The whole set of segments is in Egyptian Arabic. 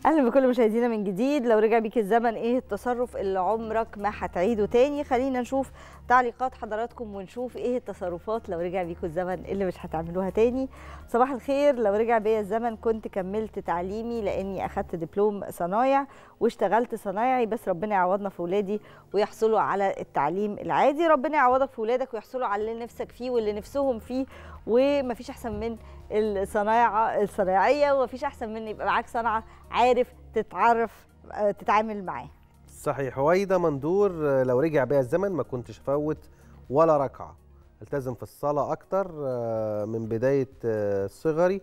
اهلا بكل مشاهدينا من جديد لو رجع بيك الزمن ايه التصرف اللي عمرك ما هتعيده تاني خلينا نشوف تعليقات حضراتكم ونشوف ايه التصرفات لو رجع بيكم الزمن اللي مش هتعملوها تاني صباح الخير لو رجع بيا الزمن كنت كملت تعليمي لاني اخدت دبلوم صنايع واشتغلت صنايعي بس ربنا يعوضنا في ولادي ويحصلوا على التعليم العادي ربنا يعوضك في ولادك ويحصلوا على اللي نفسك فيه واللي نفسهم فيه ومفيش احسن من الصنايعه الصنايعيه ومفيش احسن من يبقى معاك صنعه عارف تتعرف تتعامل معاه صحيح هويدا مندور لو رجع بيا الزمن ما كنتش افوت ولا ركعه التزم في الصلاه اكتر من بدايه صغري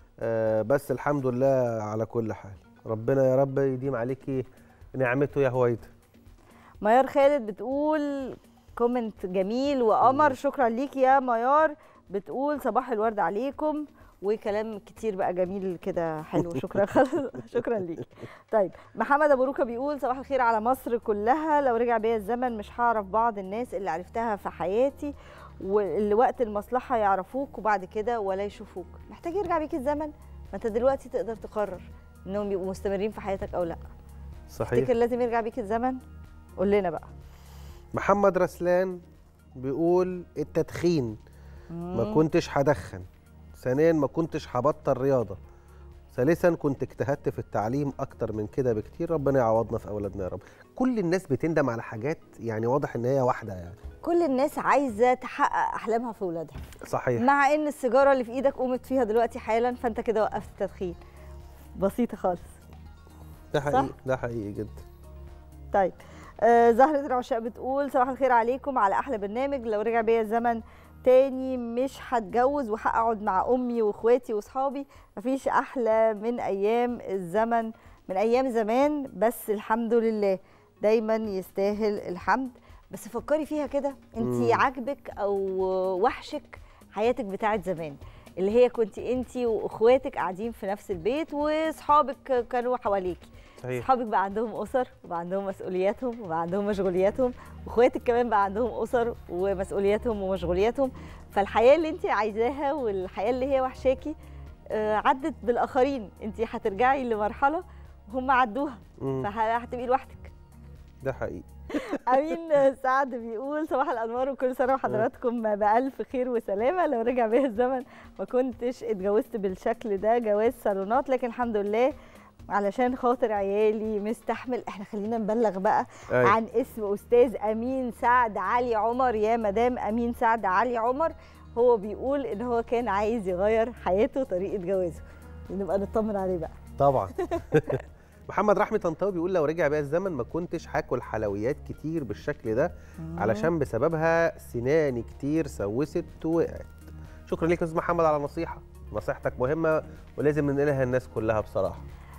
بس الحمد لله على كل حال ربنا يا رب يديم عليكي نعمته يا هويدا ميار خالد بتقول كومنت جميل وقمر شكرا ليك يا ميار بتقول صباح الورد عليكم وكلام كتير بقى جميل كده حلو شكرا شكرا ليك طيب محمد ابو روكا بيقول صباح الخير على مصر كلها لو رجع بيا الزمن مش هعرف بعض الناس اللي عرفتها في حياتي واللي وقت المصلحه يعرفوك وبعد كده ولا يشوفوك محتاج يرجع بيك الزمن ما انت دلوقتي تقدر تقرر انهم يبقوا مستمرين في حياتك او لا صحيح تفتكر لازم يرجع بيك الزمن قول لنا بقى محمد رسلان بيقول التدخين ما كنتش هدخن ثانيا ما كنتش هبطل رياضه ثالثا كنت اجتهدت في التعليم اكتر من كده بكتير ربنا يعوضنا في اولادنا يا رب كل الناس بتندم على حاجات يعني واضح ان هي واحده يعني كل الناس عايزه تحقق احلامها في اولادها صحيح مع ان السيجاره اللي في ايدك قمت فيها دلوقتي حالا فانت كده وقفت التدخين بسيطه خالص ده حقيقي ده حقيقي جدا طيب آه زهرة العشاق بتقول صباح الخير عليكم على احلى برنامج لو رجع بيا الزمن تاني مش هتجوز وهقعد مع امي واخواتي واصحابي مفيش احلى من ايام الزمن من ايام زمان بس الحمد لله دايما يستاهل الحمد بس فكري فيها كده انت عاجبك او وحشك حياتك بتاعت زمان اللي هي كنت انت واخواتك قاعدين في نفس البيت واصحابك كانوا حواليكي صحيح اصحابك بقى عندهم اسر وبقى عندهم مسؤولياتهم وبقى عندهم مشغولياتهم واخواتك كمان بقى عندهم اسر ومسؤولياتهم ومشغولياتهم فالحياه اللي انت عايزاها والحياه اللي هي وحشاكي عدت بالاخرين انت هترجعي لمرحله هم عدوها فهتبقي لوحدك ده حقيقي امين سعد بيقول صباح الانوار وكل سنه وحضراتكم بالف خير وسلامه لو رجع بيا الزمن ما كنتش اتجوزت بالشكل ده جواز صالونات لكن الحمد لله علشان خاطر عيالي مستحمل احنا خلينا نبلغ بقى أي. عن اسم استاذ امين سعد علي عمر يا مدام امين سعد علي عمر هو بيقول ان هو كان عايز يغير حياته طريقه جوازه نبقى نطمن عليه بقى طبعا محمد رحمي طنطاوي بيقول لو رجع بيا الزمن ما كنتش هاكل حلويات كتير بالشكل ده علشان بسببها سناني كتير سوست ووقعت شكرا ليك يا استاذ محمد على النصيحه نصيحتك مهمه ولازم ننقلها الناس كلها بصراحه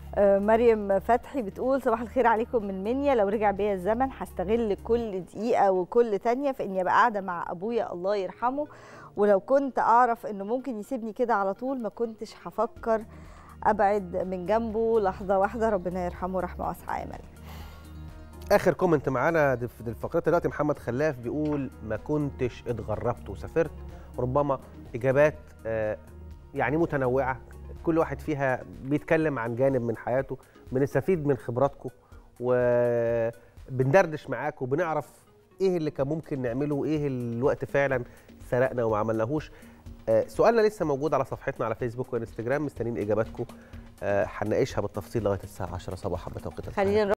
مريم فتحي بتقول صباح الخير عليكم من منيا لو رجع بيا الزمن هستغل كل دقيقه وكل ثانيه في اني ابقى قاعده مع ابويا الله يرحمه ولو كنت اعرف انه ممكن يسيبني كده على طول ما كنتش هفكر ابعد من جنبه لحظه واحده ربنا يرحمه رحمه واسعه يا مريم اخر كومنت معانا في الفقرات دلوقتي محمد خلاف بيقول ما كنتش اتغربت وسافرت ربما اجابات يعني متنوعه كل واحد فيها بيتكلم عن جانب من حياته بنستفيد من خبراتكم وبندردش معاكم وبنعرف ايه اللي كان ممكن نعمله وايه الوقت فعلا سرقنا وما عملناهوش سؤالنا لسه موجود على صفحتنا على فيسبوك وانستجرام مستنيين اجاباتكم هنناقشها بالتفصيل لغايه الساعه 10 صباحا بتوقيت خلينا